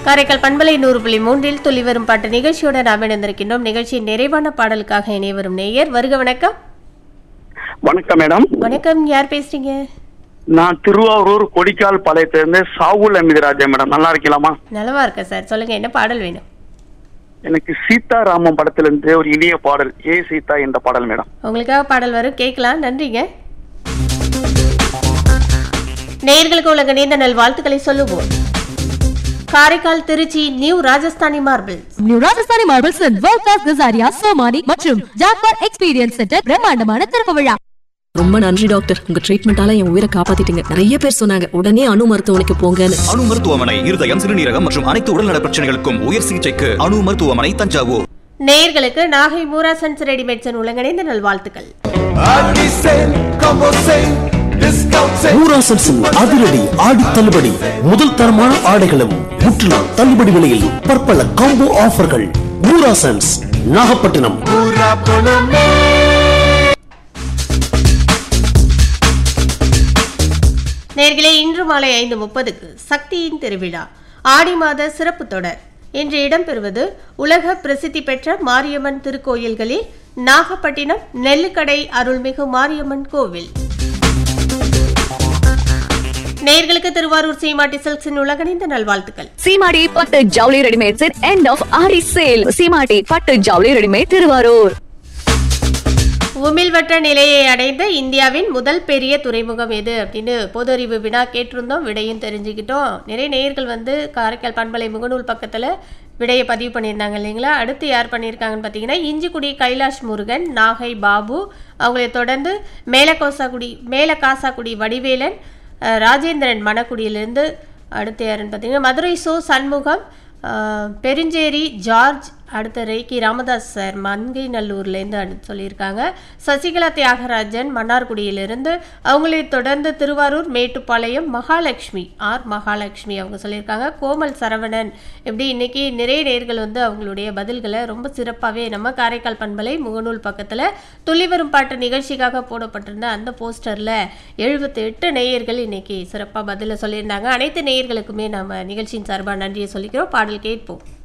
காரைக்கால் பண்பலை நூறு புள்ளி மூன்றில் துளி வரும் பாட்டு நிகழ்ச்சியோட நாம் இணைந்திருக்கின்றோம் நிகழ்ச்சியின் நிறைவான பாடலுக்காக இணைய வரும் நேயர் வருக வணக்கம் வணக்கம் மேடம் வணக்கம் யார் பேசுறீங்க நான் திருவாரூர் கொடிக்கால் பாளையத்திலிருந்து சாகுல் அமிதராஜன் மேடம் நல்லா இருக்கலாமா நலவா இருக்கேன் சார் சொல்லுங்க என்ன பாடல் வேணும் எனக்கு சீதாராமம் படத்திலிருந்து ஒரு இனிய பாடல் ஏ சீதா என்ற பாடல் மேடம் உங்களுக்காக பாடல் வரும் கேட்கலாம் நன்றிங்க நேயர்களுக்கு உலக நீண்ட நல் வாழ்த்துக்களை சொல்லுவோம் Karaikal Tiruchi new Rajasthani marble new Rajasthani marbles world class Kajaria Somany மற்றும் ஜாக்வார் எக்ஸ்பீரியன்ஸ் சென்டர் பிரம்மாண்டமான திறப்பு விழா ரொம்ப நன்றி டாக்டர் உங்க ட்ரீட்மெண்டால என் உயிரை காப்பாத்திட்டீங்க நிறைய பேர் சொன்னாங்க உடனே அணு மருத்துவமனைக்கு போங்கன்னு அணு மருத்துவமனை இருதயம் சிறுநீரகம் மற்றும் அனைத்து உடல்நல பிரச்சனைகளுக்கும் உயர் சிகிச்சைக்கு அணு மருத்துவமனை தஞ்சாவூர் நேயர்களுக்கு நாகை மூராசன்ஸ் ரெடிமேட்ஸின் உலகணிந்த நல்வாழ்த்துக்கள் ஊராசன்ஸின் அதிரடி ஆடி தள்ளுபடி முதல் தரமான ஆடைகளும் முற்றிலும் தள்ளுபடி விலையில் பற்பல காம்போ ஆஃபர்கள் ஊராசன்ஸ் நாகப்பட்டினம் நேர்களே இன்று மாலை ஐந்து முப்பதுக்கு சக்தியின் திருவிழா ஆடி மாத சிறப்பு தொடர் இன்று இடம்பெறுவது உலக பிரசித்தி பெற்ற மாரியம்மன் திருக்கோயில்களில் நாகப்பட்டினம் நெல்லுக்கடை அருள்மிகு மாரியம்மன் கோவில் நேர்களுக்கு திருவாரூர் சீமாட்டி சில்க்ஸின் உலகணிந்த நல்வாழ்த்துக்கள் சீமாடி பட்டு ஜவுளி ரெடிமேட்ஸ் எண்ட் ஆஃப் ஆரி சேல் சீமாட்டி பட்டு ஜவுளி ரெடிமேட் திருவாரூர் உமிழ்வட்ட நிலையை அடைந்த இந்தியாவின் முதல் பெரிய துறைமுகம் எது அப்படின்னு பொது அறிவு வினா கேட்டிருந்தோம் விடையும் தெரிஞ்சுக்கிட்டோம் நிறைய நேயர்கள் வந்து காரைக்கால் பண்பலை முகநூல் பக்கத்தில் விடையை பதிவு பண்ணியிருந்தாங்க இல்லைங்களா அடுத்து யார் பண்ணியிருக்காங்கன்னு பார்த்தீங்கன்னா இஞ்சிக்குடி கைலாஷ் முருகன் நாகை பாபு அவங்களை தொடர்ந்து மேலகோசாக்குடி மேலகாசாக்குடி வடிவேலன் அஹ், ராஜேந்திரன் மணக்குடியிலிருந்து அடுத்து யாருன்னு பார்த்தீங்கன்னா மதுரை சோ சண்முகம் அஹ், பெருஞ்சேரி ஜார்ஜ் அடுத்த ரேக்கி ராமதாஸ் சார் மங்கை நல்லூர்லேருந்து அனு சொல்லியிருக்காங்க சசிகலா தியாகராஜன் மன்னார்குடியிலிருந்து அவங்களை தொடர்ந்து திருவாரூர் மேட்டுப்பாளையம் மகாலட்சுமி ஆர் மகாலட்சுமி அவங்க சொல்லியிருக்காங்க கோமல் சரவணன் இப்படி இன்னைக்கு நிறைய நேர்கள் வந்து அவங்களுடைய பதில்களை ரொம்ப சிறப்பாகவே நம்ம காரைக்கால் பண்பலை முகநூல் பக்கத்தில் துள்ளி வரும் பாட்டு நிகழ்ச்சிக்காக போடப்பட்டிருந்த அந்த போஸ்டரில் எழுபத்தி எட்டு நேயர்கள் இன்னைக்கு சிறப்பாக பதிலை சொல்லியிருந்தாங்க அனைத்து நேயர்களுக்குமே நம்ம நிகழ்ச்சியின் சார்பாக நன்றியை சொல்லிக்கிறோம் பாடல் கேட்போம்